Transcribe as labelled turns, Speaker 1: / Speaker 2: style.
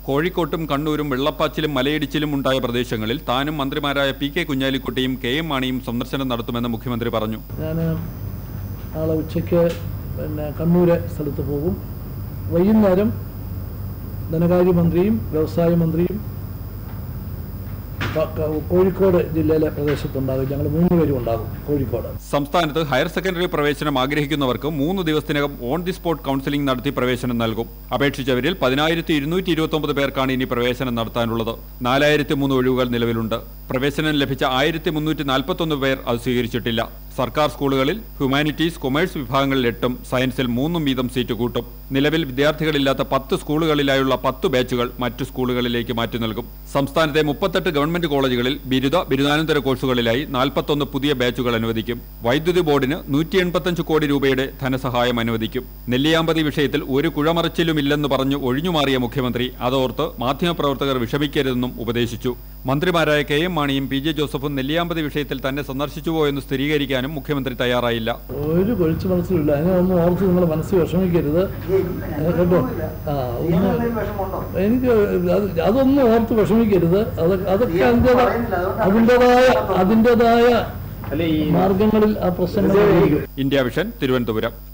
Speaker 1: കോഴിക്കോട്ടും കണ്ണൂരും വെള്ളപ്പാച്ചിലും മലയിടിച്ചിലും ഉണ്ടായ പ്രദേശങ്ങളിൽ താനും മന്ത്രിമാരായ പി കെ കുഞ്ഞാലിക്കുട്ടിയും കെ എം മാണിയും സന്ദർശനം നടത്തുമെന്ന് മുഖ്യമന്ത്രി പറഞ്ഞു
Speaker 2: ഞാൻ നാളെ ഉച്ചയ്ക്ക് പിന്നെ കണ്ണൂര് സ്ഥലത്ത് പോകും വൈകുന്നേരം ധനകാര്യമന്ത്രിയും വ്യവസായ മന്ത്രിയും ക- ക- കോഴിക്കോട് ജില്ലയിലെ പ്രദേശത്തുണ്ടാകും ഞങ്ങൾ മൂന്ന് പേരും ഉണ്ടാകും കോഴിക്കോട്
Speaker 1: സംസ്ഥാനത്ത് ഹയർ സെക്കൻഡറി പ്രവേശനം ആഗ്രഹിക്കുന്നവർക്ക് മൂന്ന് ദിവസത്തിനകം ഓൺ ദി സ്പോട്ട് കൗൺസിലിംഗ് നടത്തി പ്രവേശനം നൽകും അപേക്ഷിച്ചവരിൽ പതിനായിരത്തി ഇരുന്നൂറ്റി ഇരുപത്തി പേർക്കാണ് ഇനി പ്രവേശനം നടത്താനുള്ളത് നാലായിരത്തി മൂന്ന് ഒഴിവുകൾ നിലവിലുണ്ട് പ്രവേശനം ലഭിച്ച ആയിരത്തി മുന്നൂറ്റി നാൽപ്പത്തൊന്ന് പേർ അത് സ്വീകരിച്ചിട്ടില്ല സർക്കാർ സ്കൂളുകളിൽ ഹ്യൂമാനിറ്റീസ് കൊമേഴ്സ് വിഭാഗങ്ങളിൽ എട്ടും സയൻസിൽ മൂന്നും വീതം സീറ്റ് കൂട്ടും നിലവിൽ വിദ്യാർത്ഥികളില്ലാത്ത പത്ത് സ്കൂളുകളിലായുള്ള പത്ത് ബാച്ചുകൾ മറ്റു സ്കൂളുകളിലേക്ക് മാറ്റി നൽകും സംസ്ഥാനത്തെ മുപ്പത്തെട്ട് ഗവൺമെന്റ് കോളേജുകളിൽ ബിരുദ ബിരുദാനന്തര കോഴ്സുകളിലായി നാൽപ്പത്തൊന്ന് പുതിയ ബാച്ചുകൾ അനുവദിക്കും വൈദ്യുതി ബോർഡിന് നൂറ്റി എൺപത്തഞ്ച് കോടി രൂപയുടെ ധനസഹായം അനുവദിക്കും നെല്ലിയാമ്പതി വിഷയത്തിൽ ഒരു കുഴമറച്ചിലുമില്ലെന്ന് പറഞ്ഞു ഒഴിഞ്ഞുമാറിയ മുഖ്യമന്ത്രി അതോർത്ത് മാധ്യമപ്രവർത്തകർ വിഷമിക്കരുതെന്നും ഉപദേശിച്ചു മന്ത്രിമാരായ കെ എം മാണിയും പി ജെ ജോസഫും നെല്ലിയാമ്പതി വിഷയത്തിൽ തന്നെ സന്ദർശിച്ചുവോ എന്ന് സ്ഥിരീകരിക്കാനും മുഖ്യമന്ത്രി തയ്യാറായില്ല
Speaker 2: ഒരു കൊഴിച്ചു മനസ്സിലില്ല അതിനെ ഒന്നും ഓർത്ത് നിങ്ങൾ മനസ്സിൽ വിഷമിക്കരുത് ഏ, കേട്ടോ ആ ഒന്ന് എനിക്ക് അത് അതൊന്നും ഓർത്ത് വിഷമിക്കരുത് അത് അതൊക്കെ അതിൻ്റെതായ അതിൻ്റെതായ അതിൻ്റെതായ മാർഗങ്ങളിൽ ആ പ്രശ്നങ്ങൾ പരിഹരിക്കും.
Speaker 1: India vision Thiruvananthapuram